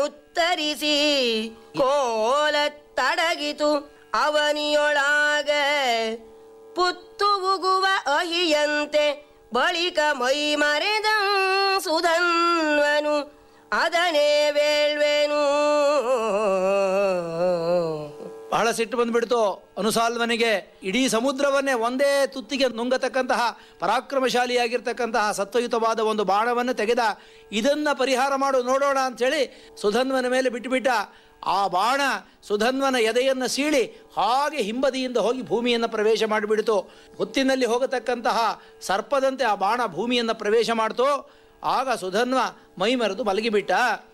ಉತ್ತರಿಸಿ ಕೋಲ ತಡಗಿತು ಅವನಿಯೊಳಾಗ ಪುತ್ತು ಉಗುವ ಅಹಿಯಂತೆ ಬಳಿಕ ಮೈ ಮರೆದ ಸುಧನ್ವನು ಅದನೇ ವೇಳ್ವೆನು ಬಹಳ ಸಿಟ್ಟು ಬಂದ್ಬಿಡ್ತು ಅನುಸಾಲ್ವನಿಗೆ ಇಡೀ ಸಮುದ್ರವನ್ನೇ ಒಂದೇ ತುತ್ತಿಗೆ ನುಂಗತಕ್ಕಂತಹ ಪರಾಕ್ರಮಶಾಲಿಯಾಗಿರ್ತಕ್ಕಂತಹ ಸತ್ವಯುತವಾದ ಒಂದು ಬಾಣವನ್ನು ತೆಗೆದ ಇದನ್ನ ಪರಿಹಾರ ಮಾಡು ನೋಡೋಣ ಅಂಥೇಳಿ ಸುಧನ್ವನ ಮೇಲೆ ಬಿಟ್ಟುಬಿಟ್ಟ ಆ ಬಾಣ ಸುಧನ್ವನ ಎದೆಯನ್ನು ಸೀಳಿ ಹಾಗೆ ಹಿಂಬದಿಯಿಂದ ಹೋಗಿ ಭೂಮಿಯನ್ನು ಪ್ರವೇಶ ಮಾಡಿಬಿಡ್ತು ಹೊತ್ತಿನಲ್ಲಿ ಹೋಗತಕ್ಕಂತಹ ಸರ್ಪದಂತೆ ಆ ಬಾಣ ಭೂಮಿಯನ್ನು ಪ್ರವೇಶ ಮಾಡ್ತು ಆಗ ಸುಧನ್ವ ಮೈ ಮರೆತು ಮಲಗಿಬಿಟ್ಟ